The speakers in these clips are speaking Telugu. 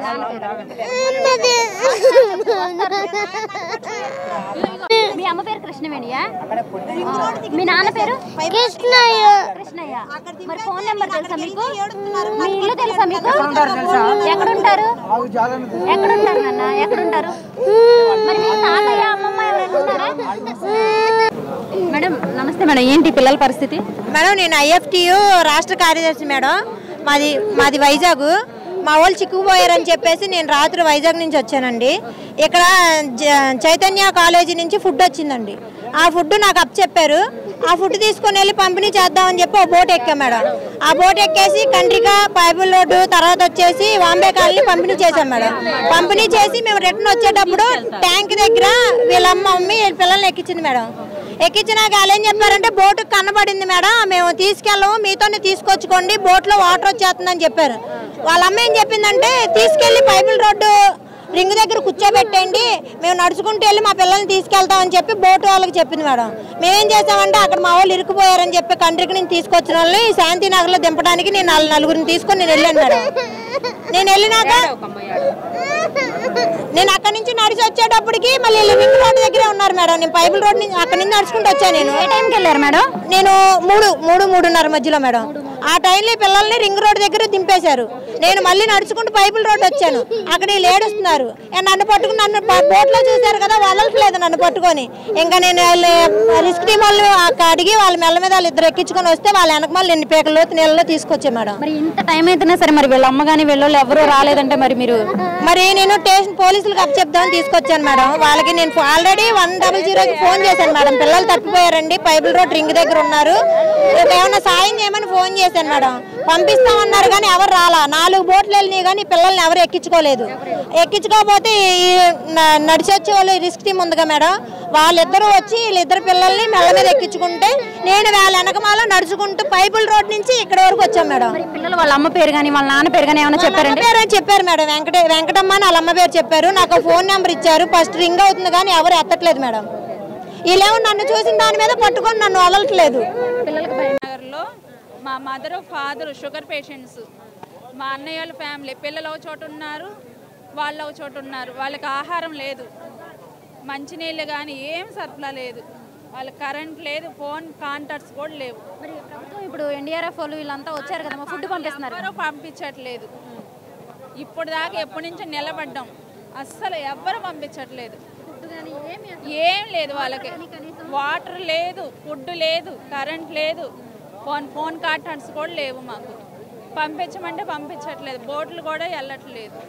మీ అమ్మ పేరు కృష్ణవేణియా మీ నాన్న పేరు కృష్ణయ్య కృష్ణయ్య మరి ఫోన్ నెంబర్ తెలుసా మీకు మీ ఇల్లు తెలుసా మీకు ఎక్కడ ఉంటారు ఎక్కడ ఉంటారు నాన్న ఎక్కడ ఉంటారు మరి మీ తాతయ్య అమ్మమ్మ ఎవరైనా ఉన్నారా మేడం నమస్తే మేడం ఏంటి పిల్లల పరిస్థితి మేడం నేను ఐఎఫ్టియు రాష్ట్ర కార్యదర్శి మేడం మాది మాది వైజాగ్ మా వాళ్ళు చిక్కుకుపోయారని చెప్పేసి నేను రాత్రి వైజాగ్ నుంచి వచ్చానండి ఇక్కడ జ- చైతన్య కాలేజీ నుంచి ఫుడ్ వచ్చిందండి ఆ ఫుడ్ నాకు అప్ చెప్పారు ఆ ఫుడ్ తీసుకొని వెళ్ళి పంపిణీ చేద్దామని చెప్పి ఒక బోట్ ఎక్కాం మేడం ఆ బోట్ ఎక్కేసి కండ్రిక పైపుల్ రోడ్డు తర్వాత వచ్చేసి వాంబే కాలనీ పంపిణీ చేశాం మేడం పంపిణీ చేసి మేము రిటర్న్ వచ్చేటప్పుడు ట్యాంక్ దగ్గర వీళ్ళ అమ్మ మమ్మీ వీళ్ళ పిల్లల్ని ఎక్కించింది మేడం ఎక్కించినాక వాళ్ళు ఏం చెప్పారంటే బోటు కనబడింది మేడం మేము తీసుకెళ్ళము మీతోనే తీసుకొచ్చుకోండి బోట్లో వాటర్ వచ్చేస్తుందని చెప్పారు వాళ్ళ అమ్మ ఏం చెప్పిందంటే తీసుకెళ్లి పైపుల్ రోడ్డు రింగ్ దగ్గర కూర్చోబెట్టండి మేము నడుచుకుంటూ వెళ్ళి మా పిల్లల్ని తీసుకెళ్తామని చెప్పి బోటు వాళ్ళకి చెప్పింది మేడం మేమేం చేసామంటే అక్కడ మా వాళ్ళు ఇరుక్కుపోయారని చెప్పి కంట్రీకి నుంచి తీసుకొచ్చిన వాళ్ళని శాంతినగర్లో దింపడానికి నేను నాలుగు నలుగురిని తీసుకొని నేను వెళ్ళాను మేడం నేను వెళ్ళినాక నేను అక్కడ నుంచి నడిచి వచ్చేటప్పటికి మళ్ళీ లివింగ్ రోడ్ దగ్గరే ఉన్నారు మేడం నేను పైపుల్ రోడ్ నుంచి అక్కడ నుంచి నడుచుకుంటూ వచ్చాను నేను ఏ టైంకి వెళ్ళారు మేడం నేను మూడు మూడు మూడున్నర మధ్యలో మేడం ఆ టైంలో ఈ పిల్లల్ని రింగ్ రోడ్ దగ్గర దింపేశారు నేను మళ్ళీ నడుచుకుంటూ పైపుల్ రోడ్ వచ్చాను అక్కడ వీళ్ళు ఏడుస్తున్నారు ఏ నన్ను పట్టుకుని నన్ను బోట్ లో చూశారు కదా వదలట్లేదు నన్ను పట్టుకొని ఇంకా నేను రిస్క్ టీం వాళ్ళు అక్కడ అడిగి వాళ్ళ మెల్ల మీద వాళ్ళు ఇద్దరు ఎక్కించుకొని వస్తే వాళ్ళ వెనక మళ్ళీ ఎన్ని పేకల లోతు నీళ్ళలో తీసుకొచ్చా మేడం మరి ఇంత టైం అయితేనే సరే మరి వీళ్ళ అమ్మ కానీ వీళ్ళు ఎవరు రాలేదంటే మరి మీరు మరి నేను స్టేషన్ పోలీసులకు అప్ చెప్దామని తీసుకొచ్చాను మేడం వాళ్ళకి నేను ఆల్రెడీ వన్ డబల్ జీరోకి ఫోన్ చేశాను మేడం పిల్లలు తప్పిపోయారండి పైపుల్ రోడ్ రింగ్ దగ్గర ఉన్నారు ఇక ఏమైనా సాయం చేయమని ఫోన్ చేశాను మేడం పంపిస్తామన్నారు కానీ ఎవరు రాలా నాలుగు బోట్లు వెళ్ళినాయి కానీ పిల్లల్ని ఎవరు ఎక్కించుకోలేదు ఎక్కించుకోకపోతే ఈ న- నడిచి వచ్చే వాళ్ళు రిస్క్ టీం ఉందిగా మేడం వాళ్ళిద్దరూ వచ్చి వీళ్ళిద్దరు పిల్లల్ని మెల్ల మీద ఎక్కించుకుంటే నేను వాళ్ళ వెనకమాల నడుచుకుంటూ పైపుల్ రోడ్ నుంచి ఇక్కడ వరకు వచ్చాం మేడం మరి పిల్లలు వాళ్ళ అమ్మ పేరు కానీ వాళ్ళ నాన్న పేరు కానీ ఏమైనా వాళ్ళ చెప్పారండి అమ్మ పేరు అని చెప్పారు మేడం వెంకట వెంకటమ్మ అని వాళ్ళ అమ్మ పేరు చెప్పారు నాకు ఫోన్ నెంబర్ ఇచ్చారు ఫస్ట్ రింగ్ అవుతుంది కానీ ఎవరు ఎత్తట్లేదు మేడం వీళ్ళేమో నన్ను చూసిన దాని మీద పట్టుకొని నన్ను వదలట్లేదు నగర్లో మా మదర్ ఫాదర్ షుగర్ పేషెంట్స్ మా అన్నయ్య వాళ్ళ ఫ్యామిలీ పిల్లలు ఒక చోట ఉన్నారు వాళ్ళు ఒక చోట ఉన్నారు వాళ్ళకి ఆహారం లేదు మంచినీళ్ళు కానీ ఏం సరఫరా లేదు వాళ్ళకి కరెంట్ లేదు ఫోన్ కాంటాక్ట్స్ కూడా లేవు మరి ప్రభుత్వం ఇప్పుడు ఎన్డీఆర్ఎఫ్ వాళ్ళు వీళ్ళంతా వచ్చారు కదా ఫుడ్ పంపిస్తున్నారు ఎవరు పంపించట్లేదు ఇప్పుడు దాకా ఎప్పటి నుంచో నిలబడ్డాం అస్సలు ఎవ్వరు పంపించట్లేదు ఏం లేదు వాళ్ళకి వాటర్ లేదు ఫుడ్ లేదు కరెంట్ లేదు ఫోన్ ఫోన్ కాంటాక్ట్స్ కూడా లేవు మాకు పంపించమంటే పంపించట్లేదు బోట్లు కూడా వెళ్ళట్లేదు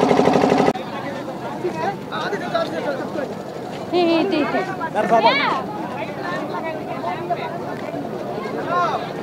ఈ- ఈ- ఈ-